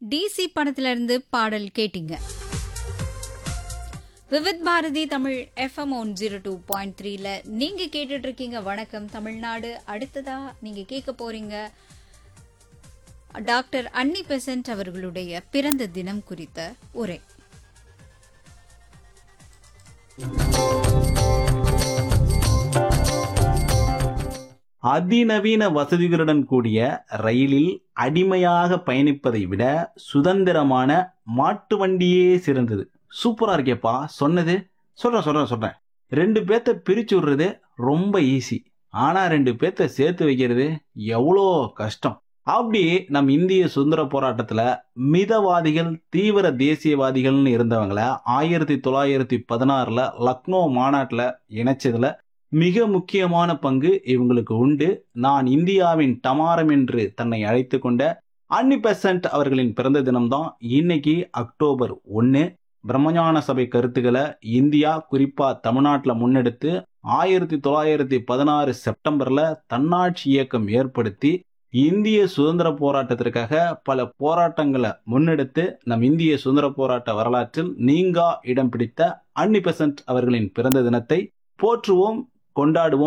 DC படத்துல இருந்து பாடல் கேட்டீங்க Vividh Bharati Tamil FM one zero two point த்ரீல நீங்க கேட்டுட்டு இருக்கீங்க வணக்கம் தமிழ்நாடு அடுத்ததா நீங்க கேட்க போறீங்க டாக்டர் அன்னி பெசன்ட் அவர்களுடைய பிறந்த தினம் குறித்த உரை அதிநவீன வசதிகளுடன் கூடிய ரயிலில் அடிமையாக பயணிப்பதை விட சுதந்திரமான மாட்டு வண்டியே சிறந்தது சூப்பரா இருக்கேப்பா சொன்னது சொல்றேன் சொல்றேன் சொல்றேன் ரெண்டு பேத்த பிரிச்சு விடுறது ரொம்ப ஈஸி ஆனா ரெண்டு பேத்த சேர்த்து வைக்கிறது எவ்வளோ கஷ்டம் அப்படி நம் இந்திய சுதந்திர போராட்டத்துல மிதவாதிகள் தீவிர தேசியவாதிகள்னு இருந்தவங்கள ஆயிரத்தி தொள்ளாயிரத்தி பதினாறுல லக்னோ மாநாட்டுல இணைச்சதுல மிக முக்கியமான பங்கு இவங்களுக்கு உண்டு நான் இந்தியாவின் டமாரம் என்று தன்னை அழைத்து கொண்ட அன்னி பெசன்ட் அவர்களின் பிறந்த தினம்தான் இன்னைக்கு அக்டோபர் ஒன்று பிரம்மஞான சபை கருத்துக்களை இந்தியா குறிப்பா தமிழ்நாட்டில் முன்னெடுத்து ஆயிரத்தி தொள்ளாயிரத்தி பதினாறு செப்டம்பர்ல தன்னாட்சி இயக்கம் ஏற்படுத்தி இந்திய சுதந்திர போராட்டத்திற்காக பல போராட்டங்களை முன்னெடுத்து நம் இந்திய சுதந்திர போராட்ட வரலாற்றில் நீங்கா இடம் பிடித்த அன்னி பெசன்ட் அவர்களின் பிறந்த தினத்தை போற்றுவோம் கொண்டாடுவோம்